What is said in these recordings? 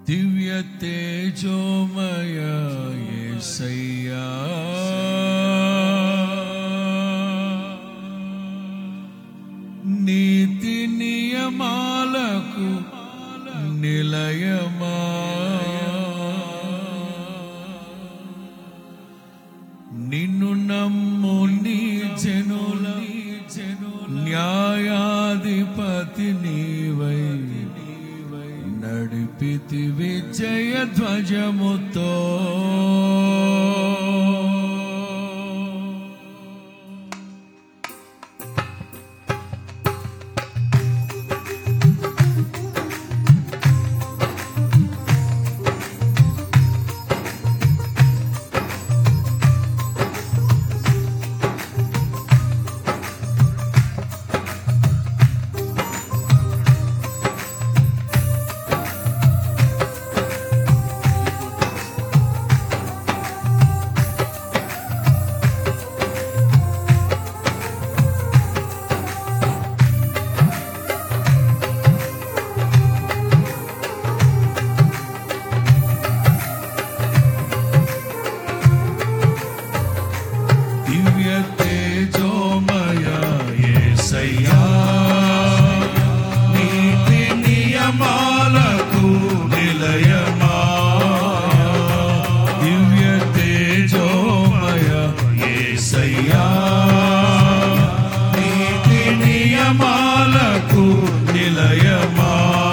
దివ్య తేజోమయ యేసయ్యా నీతి నియమాలకు నిలయమా నిన్ను నమ్ము నీ జనుల న్యాయాధిపతి నీవై నడిపితి విజయ ధ్వజముతో దివ్య తేజోమయ యేసయ్యా నీతి నియమాలకు నిలయమా దివ్య తేజోమయ యేసయ్యా నీతి నియమాలకు నిలయమా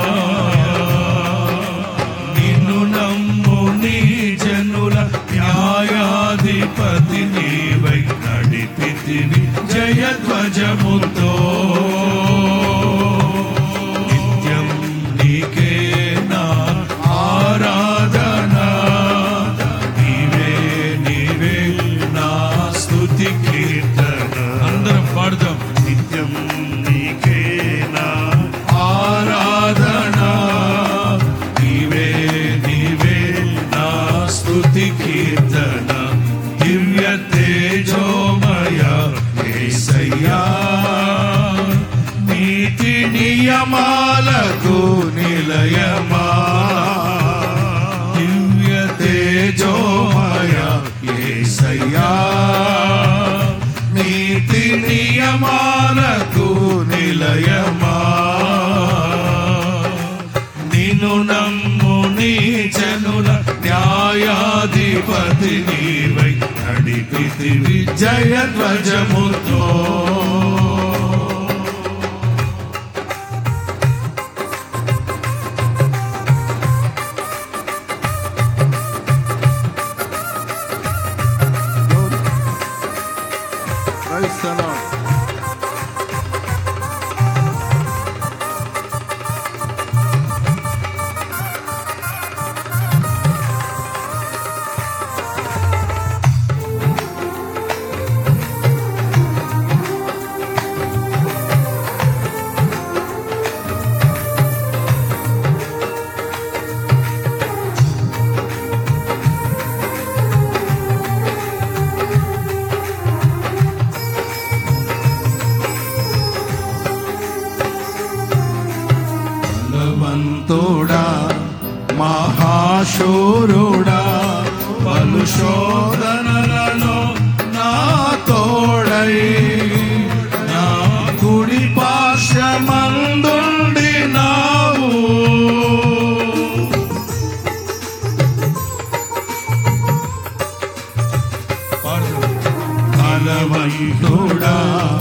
నిన్ను నమ్ము నీ జనుల న్యాయాధిపతి నీవై నడిపితివి జయధ్వజముతో నిత్యం నీకే నా ఆరాధన నీవే నీవే నా స్తుతి కీర్తన అందరం పాడుదాం నిత్యం నీకే నా ఆరాధన నీవే నీవే నా స్తుతి కీర్తన దివ్య తేజోమయ యేసయ్యా నీతి నియమాలకు నిలయమా దివ్య తేజోమయ యేసయ్యా నీతి నియమాలకు నిలయమా నిన్ను నమ్ము నీ జనుల న్యాయాధిపతి నీవై నడిపితివి జయధ్వజముతో Praise the Lord. బలవంతుడా మహాశూరుడా పలు శోధనలలో నా తోడై నా కుడి పార్శ్వమందుండి నావు బలవంతుడా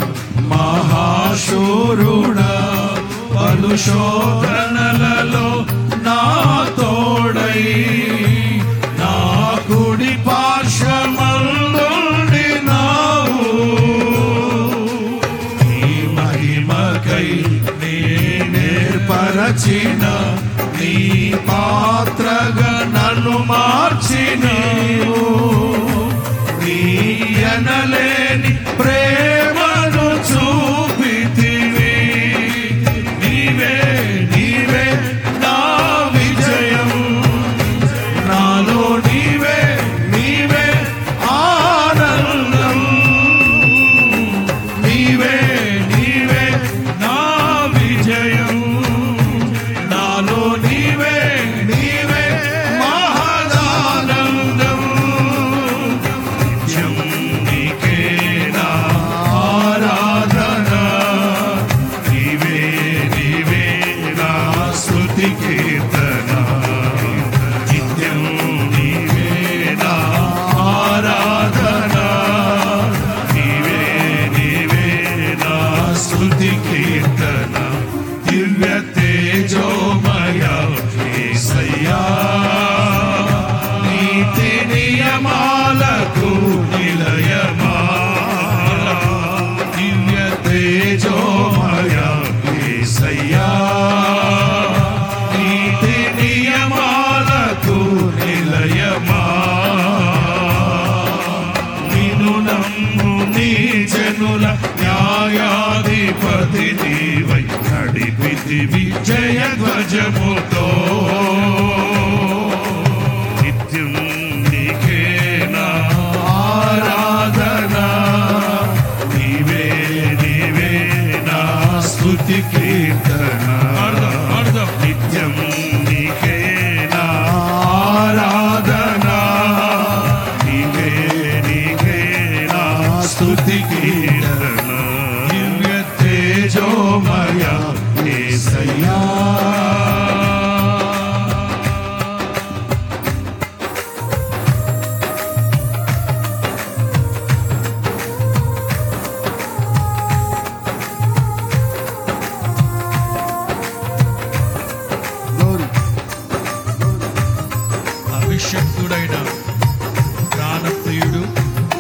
మహాశూరుడా పలు శోధనలలో నా తోడై నా కుడి పార్శ్వమందుండి నావు నీ మహిమకై నీ నేర్పరచిన నీ పాత్రగా నన్ను మార్చిన నీ అనలేని ప్రేమను చూపితివి నీవే నీవే నా విజయం నాలో నీవే నీవే ఆనందం నీవే నీవే నా విజయం నా కీర్తన దివ్య తేజోమయ యేసయ్యా నీతి నియమాలకు నిలయమా దివ్య తేజోమయ యేసయ్యా నీతి నియమాలకు నిలయమా నిన్ను నమ్ము నీ జనుల న్యాయాధిపతి నీవై నడిపితివి జయ ధ్వజముతో నిత్యం నీకేనా ఆరాధన నీవే నీవే నా స్తుతి కీర్తన నిత్యం నీకేనా ఆరాధన నీవే నీవే నా స్తుతి కీర్తన దివ్య తేజోమయ యేసయ్యా Glory. అభిషక్తుడైన ప్రాణప్రియుడు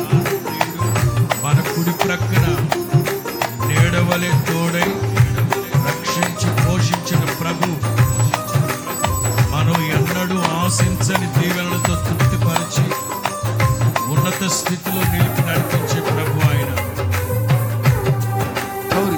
మన కుడి ప్రక్కన నేడవలే తోడై రక్షించి పోషించిన ప్రభు మనం ఎన్నడూ ఆశించని దీవెనలతో తృప్తిపరిచి ఉన్నత స్థితిలో నిలిపి నడిపించే ప్రభు ఆయన Glory.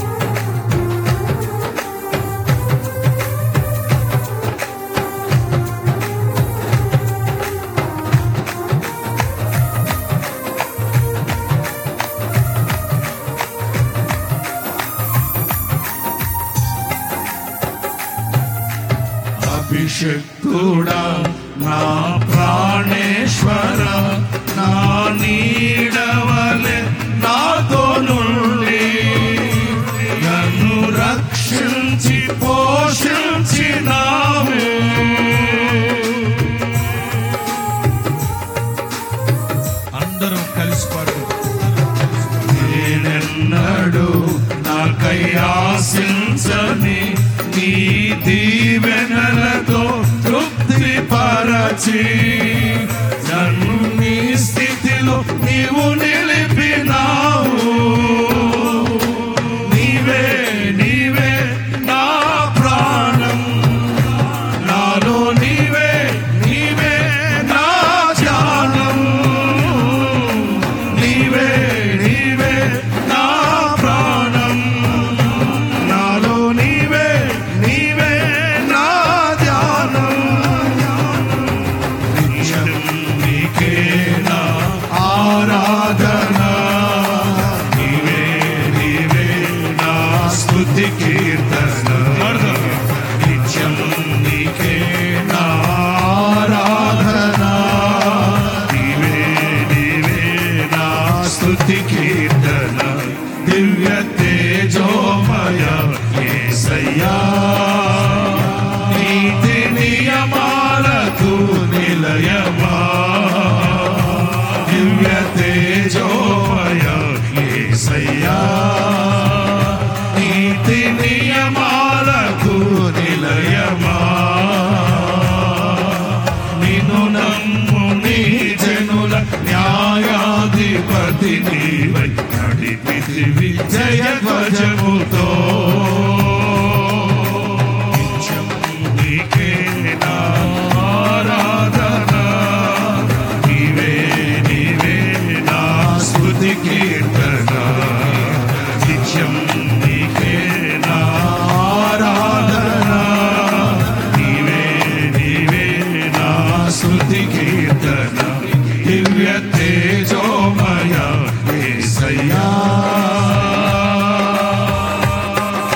అభిషక్తుడా నా ప్రాణేశ్వర నా నీడవలె నాతో నుండి నన్ను రక్షించి పోషించినావు అందరూ కలిసి పాడు నేనెన్నడు నాకై ఆశించని నీ దీవెనలతో తృప్తి పరచి నన్ను నీ స్థితిలో నీవు నిలిపినావు నీవే నీవే నా ప్రాణం నాలో నీవే నీవే నా ధ్యానం నీవే నీవే నా ప్రాణం నాలో నీవే నీవే నా ధ్యానం నిత్యం నీకే నా ఆరాధన నీవే నీవే నా స్తుతి కీర్తన నిత్యం నీకే నా ఆరాధన నీవే నీవే నా స్తుతి కీర్తన దివ్య తేజోమయ యేసయ్యా నీతి నియమాలకు నిలయమా దివ్య తేజోమయ యేసయ్యా నీతి నియమాలకు నిలయమా నిన్ను నమ్ము నీ జనుల న్యాయాధిపతి నీవై నడిపితివి జయ ధ్వజముతో నిత్యం నీకే నా ఆరాధన నీవే నీవే నా స్తుతి కీర్తన నిత్యం నీకే నా ఆరాధన నీవే నీవే నా స్తుతి కీర్తన దివ్య తేజోమయ యేసయ్యా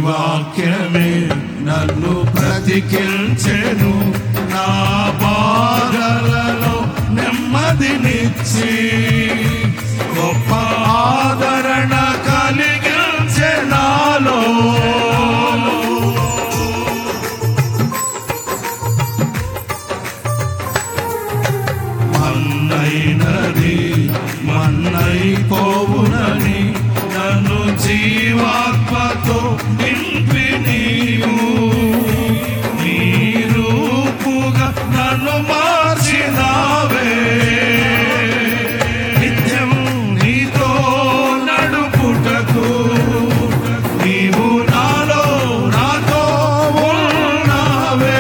వాక్యమే నన్ను బ్రతికించెను నా బాధలలో నెమ్మదినిచ్చి గొప్ప ఆదరణ కలిగించే నాలో మన్నైనది మన్నైపోవునని నన్ను జీవాత్మతో నింపి నీవు నీ రూపుగా నన్ను మార్చినావే నిత్యం నీతో నడుపుటకు నీవు నాలో నాతో ఉన్నావే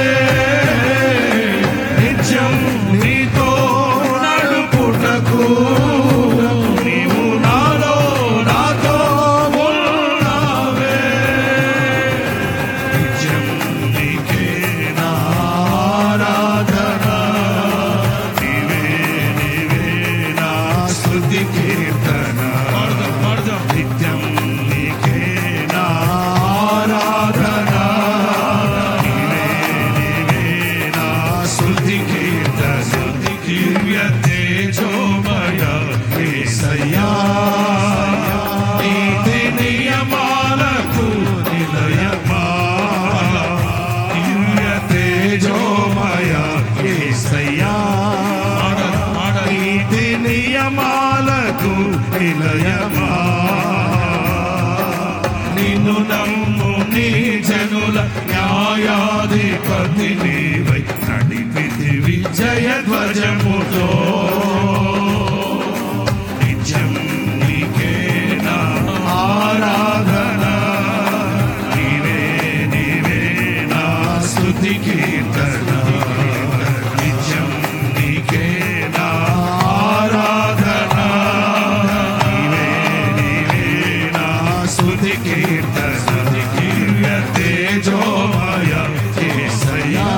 నిత్యం నీతో నడుపుటకు నీవు నాలో నాతో ఉన్నావే నిత్యం నీకే నా ఆరాధన నీవే నీవే నా స్తుతి కీర్తన పాడదాం పాడదాం నిత్యం నీకే నా ఆరాధన నీవే నీవే నా స్తుతి కీర్తన దివ్య తేజోమయ యేసయ్యా నీతి నియమాలకు నిలయమా దివ్య తేజోమయ యేసయ్యా పాడాలి పాడాలి నీతి నియమాలకు నిలయమా నిన్ను నమ్ము నీ జనుల న్యాయాధిపతి నీవై నడిపితి విజయ ధ్వజముతో నిత్యం నీకే నా ఆరాధన నీవే నీవే నా స్తుతి కీర్తన నిత్యం నీకే నా ఆరాధన నీవే నీవే నా స్తుతి కీర్తన దివ్య తేజోమయ యేసయ్యా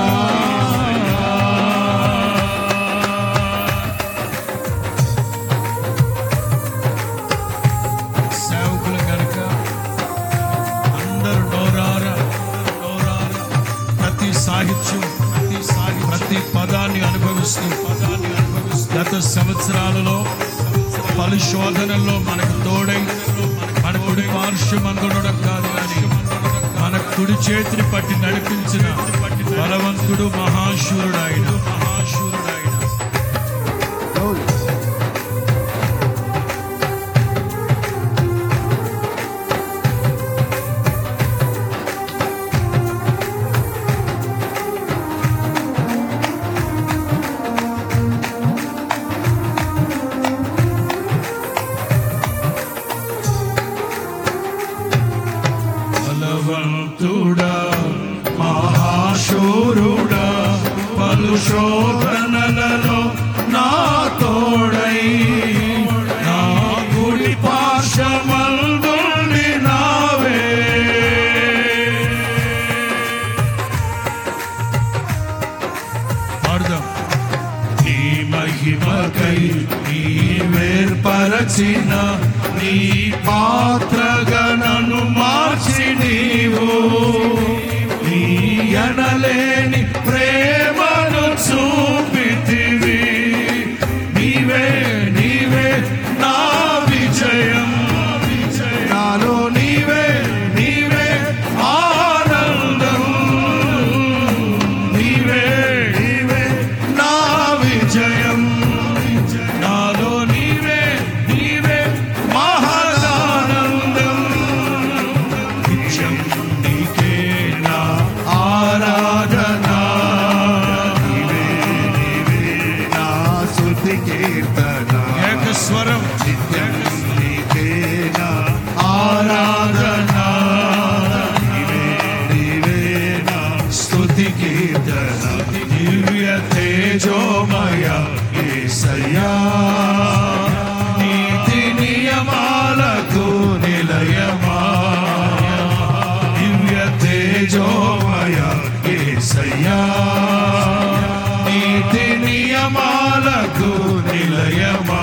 సేవకులు కనుక అందరూ నోరార నోరార ప్రతి సాహిత్యం ప్రతి సాహి ప్రతి పదాన్ని అనుభవిస్తూ పదాన్ని అనుభవిస్తూ గత సంవత్సరాలలో పలు శోధనల్లో మనకు తోడై మన కుడి పార్శ్వమందుడడం కాదు కానీ మన కుడి చేతిని పట్టి నడిపించిన బలవంతుడు మహాశూరుడు ఆయన మహాశూరుడు ఆయన Glory. బలవంతుడా మహాశూరుడా పలు శోధనలలో నా తోడై నా గుడి పార్శ్వమందుండి నావే పాడుదాం నీ మహిమకై నీ వేర్పరచిన నీ పాత్రగా నన్ను మార్చి నీవు నీ అనలేని ప్రేమను చూపితివి నీవే నీవే నా విజయం నాలో నీవే నీవే ఆనందం నీవే నీవే నా విజయం నాలో నీవే నీవే మహదానందం నిత్యం నీకే నా ఆరాధన నీవే నీవే నా శృతి కీర్తన ఏక స్వరం నిత్యం నీకే నా ఆరాధన నీవే నీవే నా స్తుతి కీర్తన దివ్య తేజోమయ యేసయ్యా నీతి నియమాలకు నిలయమా దివ్య తేజోమయ యేసయ్యా నీతి నియమాలకు నిలయమా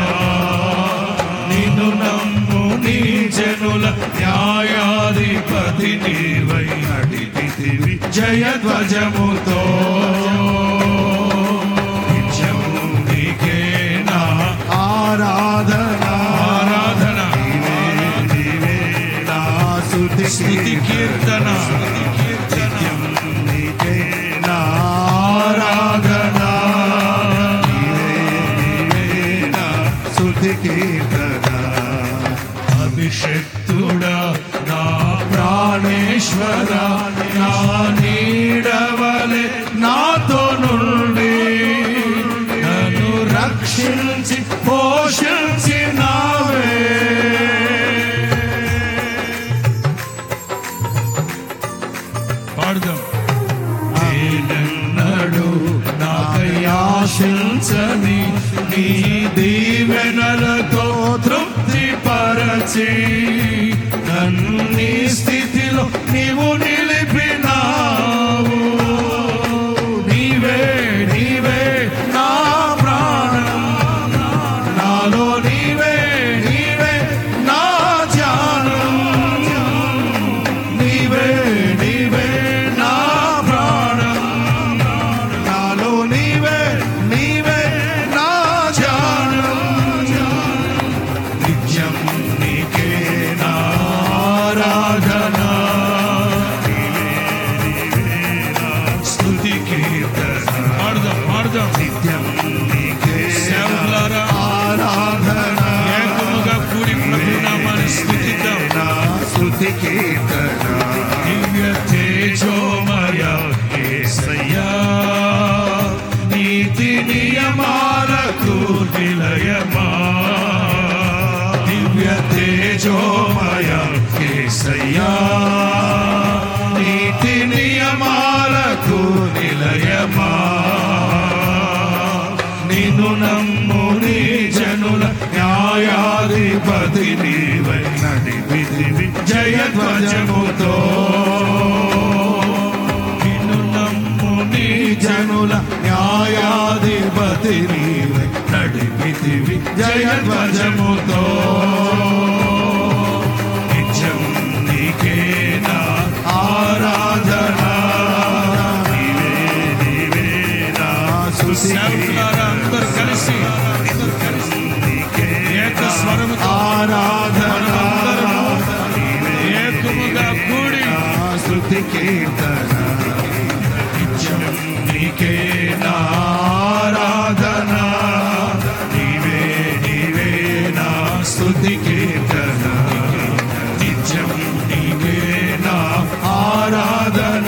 నిన్ను నమ్ము నీ జనుల న్యాయాధిపతి పతి నీవై నడిపితివి జయధ్వజముతో నిత్యము నీకే నా ఆరాధన ఆరాధన నీవే నా స్తుతి స్తుతి కీర్తన నిత్యం నీకే నా ఆరాధన నీవే నా స్తుతి కీర్తన అభిషక్తుడా నా ప్రాణేశ్వర నా నీడవలే నాతో నుండి నన్ను రక్షించి పోషించి నావే పాడుదాం నేనెన్నడు నాకై ఆశించని నీ దీవెనలతో తృప్తి పరచి నన్ని స్థితిలో నీవు నిలిపినావు నీవే నీవే నా ప్రాణం నాలో నీవే నీవే నా ధ్యానం నీవే నీవే నా ప్రాణం నాలో నీవే నీవే నా ధ్యానం నిత్యం నీకే నా ఆరాధన నీవే నీవే నా స్తుతి కీర్తన పాడుదాం పాడుదాం నిత్యం నీకే సేవకులారా ఆరాధన ఏకముగా కూడి ప్రభు నామాన్ని స్తుతిద్దాం నా స్తుతి కీర్తన దివ్య తేజోమయ యేసయ్యా నీతి నియమాలకు నిలయమా దివ్య తేజోమయ యేసయ్యా నీతి నియమాలకు నిలయమా నిన్ను నమ్ముని జనుల న్యాయాధిపతి నీవై నడిపిదివి జయధ్వజముతో నిన్ను నమ్ముని జనుల న్యాయాధిపతి నీవై నడిపిదివి జయధ్వజముతో నిత్యం నీకే నా ఆరాధన నీవే నీవే నా స్తుతి సేవకులారా అందరూ కలిసి అందరూ కలిసి నీకే ఏక స్వరముతో ఆరాధన ఏకముగా కూడి స్తుతి కీర్తన నిత్యం నీకే నా ఆరాధన నీవే నీవే నా స్తుతి కీర్తన నిత్యం నీకే నా ఆరాధన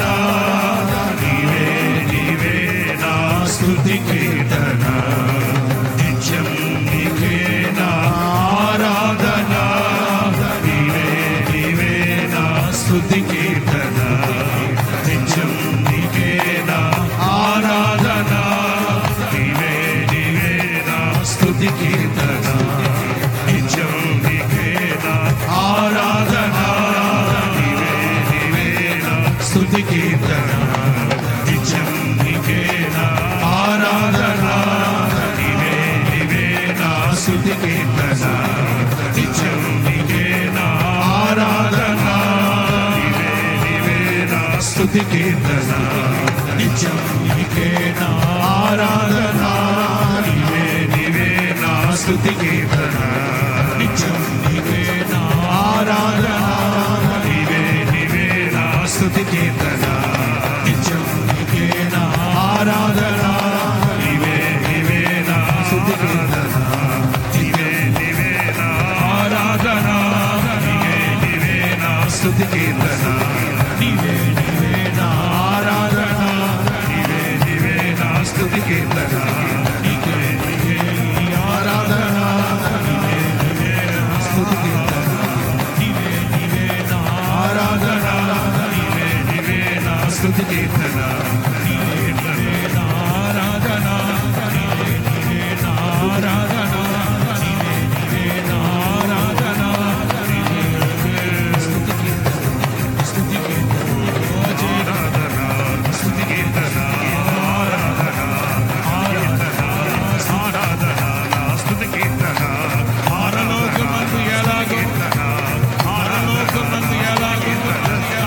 నీవే నీవే నా స్తుతి కీర్తన నిత్యం నీకే నా ఆరాధన నీవే నీవే నా స్తుతి కీర్తన నిత్యం నీకే నా ఆరాధన నీవే నీవే నా స్తుతి కీర్తన నిత్యం నీకే నా ఆరాధన నీవే నీవే నా స్తుతి కీర్తన నిత్యం నీకే నా ఆరాధన నీవే నీవే నా స్తుతి కీర్తన నిత్యం నీకే నా ఆరాధన నీవే నీవే నా స్తుతి కీర్తన నిత్యం నీకే నా ఆరాధన నీవే నీవే నా స్తుతి కీర్తన నిత్యం నీకే నా ఆరాధన నీవే నీవే నా స్తుతి కీర్తన నిత్యం నీకే నా ఆరాధన నీవే నీవే నా స్తుతి కీర్తన నీవే నీవే నా ఆరాధన నీవే నీవే నా స్తుతి కీర్తన నీవే నీవే నా ఆరాధన నీవే నీవే నా స్తుతి కీర్తన నీకే నీకే ఈ ఆరాధన నీవే నీవే నా స్తుతి కీర్తన నీవే నీవే నా ఆరాధన నీవే నీవే నా స్తుతి కీర్తన నీవే నీవే నా ఆరాధన నీవే నీవే నా ఆరాధన నీవే నీవే నా ఆరాధన నీవే నీవే స్తుతి కీర్తన స్తుతి కీర్తన ఆరాధన స్తుతి కీర్తన ఆరాధన ఆరాధన ఆరాధన స్తుతి కీర్తన పరలోకమందు ఎలాగో పరలోకమందు ఎలాగో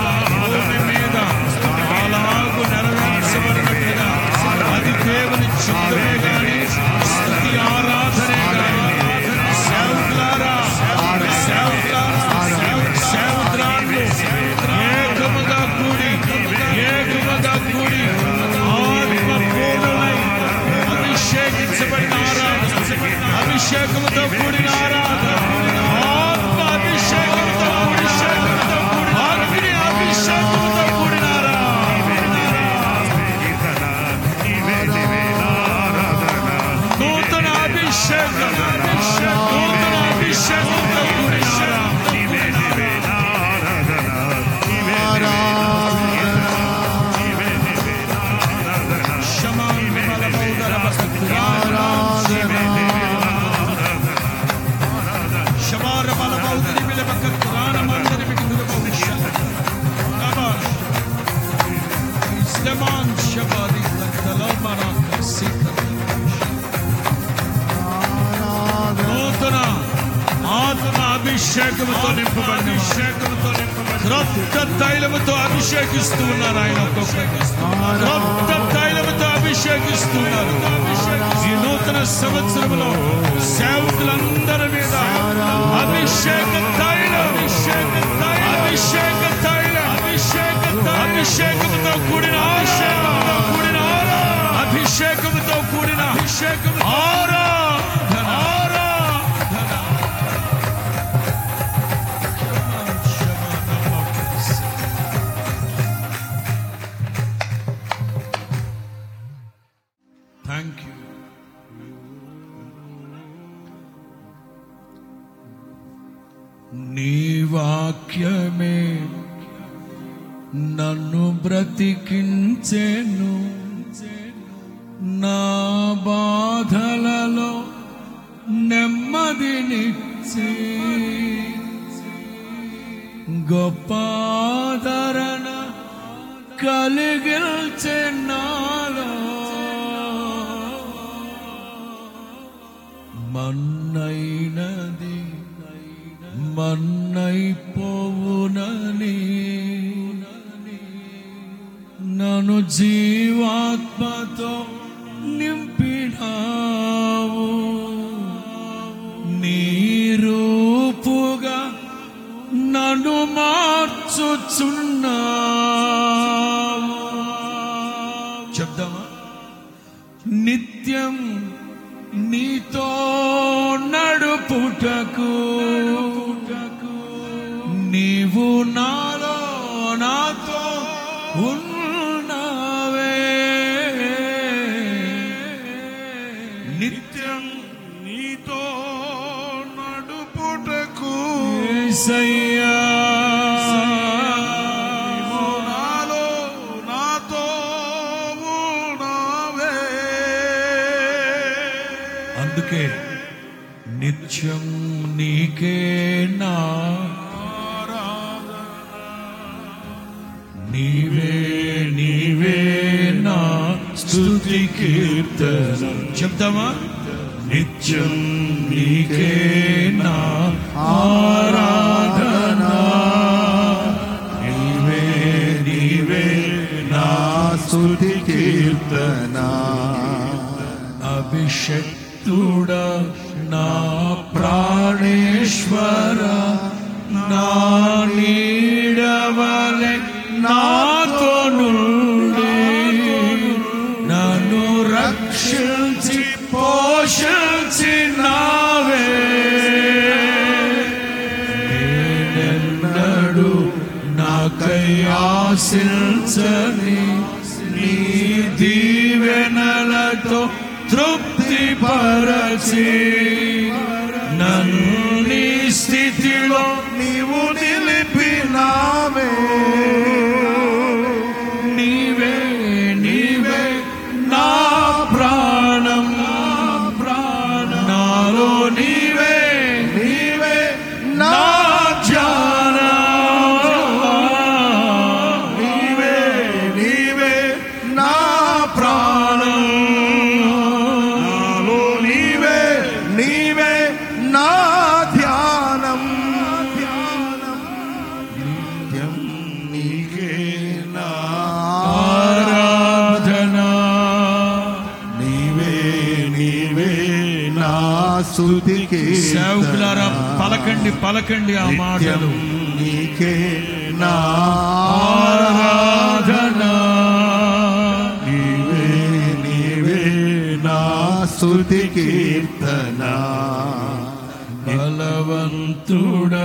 అభిషేకముతో నింపబడిన అభిషేకముతో నింపబడిన క్రొత్త తైలముతో అభిషేకిస్తూ ఉన్నారు ఆయన ఒక్కొక్కరు క్రొత్త తైలముతో అభిషేకిస్తున్నారు ఈ నూతన సంవత్సరంలో సేవకులందరి మీద అభిషేక తైల అభిషేక తైల అభిషేక తైల అభిషేక అభిషేకముతో కూడిన అభిషేకముతో కూడిన అభిషేకముతో కూడిన అభిషేకము ఆరాధన ఆరాధన థ్యాంక్ యూ నీ వాక్యమే నన్ను బ్రతికించెను నా బాధలలో నెమ్మదినిచ్చి గొప్పాదరణ కలిగిల్చె నాలో మన్నైనది మన్నైపోవునని నన్ను జీవాత్మతో నింపినావు నీ రూపుగా నన్ను మార్చుచున్నావు చెప్దామా నిత్యం నీతో నడుపుటకు నీవు నాలో నాతో ఉన్నవే నిత్యం నీతో నడుపుటకు యేసయ్యా నీవు నాలో నాతో ఉన్నావే. అందుకే నిత్యం నీకే నా నీవే నీవే నా స్తుతి కీర్తన చెప్తామా నిత్యం నీకే నా ఆరాధన నీవే నీవే నా స్తుతి కీర్తన అభిషక్తుడ నా ప్రాణేశ్వర నా నీడవలె నాతో నుండి నన్ను రక్షించి పోషించి నావే నేనెన్నడు నాకై ఆశించని నీ దీవెనలతో తృప్తి పరచి నన్ను నీ స్థితిలో నీవు నిలిపినావే నీవే నీవే నా ప్రాణం నా ప్రాణం నాలో నీవే నీవే నా ధ్యానం నీవే నీవే నా ప్రాణం నాలో నీవే నీవే నా ధ్యానం ధ్యానం నిత్యం నీకే నా ఆరాధన నీవే నీవే నా స్తుతికి సేవకులారా పలకండి పలకండి ఆ మాటలు నీకే నా ఆరాధన నీవే నీవే నా స్తుతి కీర్తన బలవంతుడా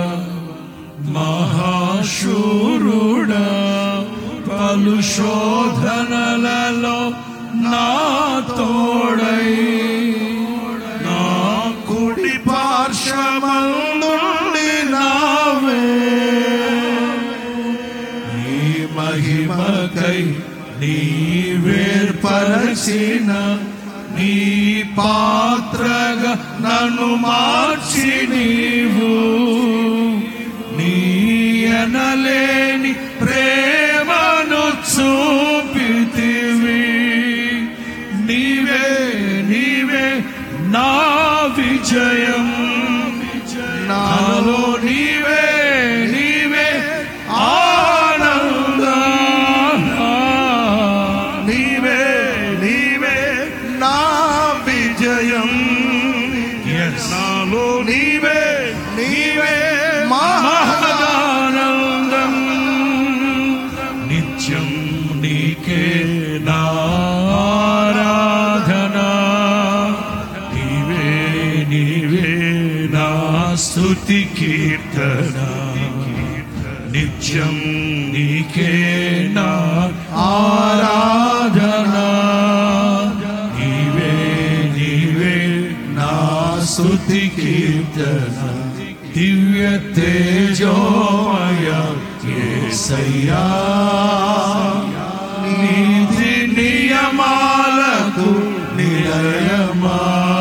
మహాశూరుడా పలు శోధనలలో నా తోడై నా కుడి పార్శ్వమందుండి నావే నీ మహిమకై నీ వేర్పరచిన నీ పాత్రగా నన్ను మార్చి నీవు నీ అనలేని ప్రేమను చూపితివి నీవే నీవే నా విజయం నాలో నీ కీర్తన నిత్యం నీకే నా ఆరాధన నీవే నీవే నా స్తుతి కీర్తన దివ్య తేజోమయ యేసయ్యా నీతి నియమాలకు నిలయమా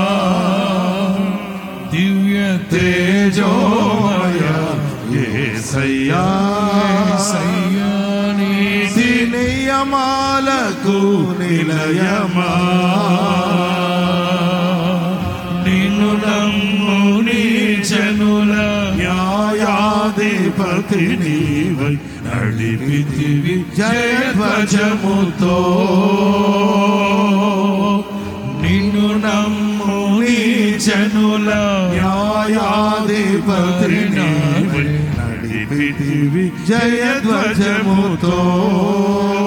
దివ్య తేజోమయ యేసయ్యా యేసయ్యా నీతి నియమాలకు నిలయమా నిన్ను నమ్ము నీ జనుల న్యాయాధిపతి నీవై నడిపితివి జయధ్వజముతో నిన్ను నమ్ము నీ జనుల న్యాయాధిపతి నీవై నడిపితివి జయధ్వజముతో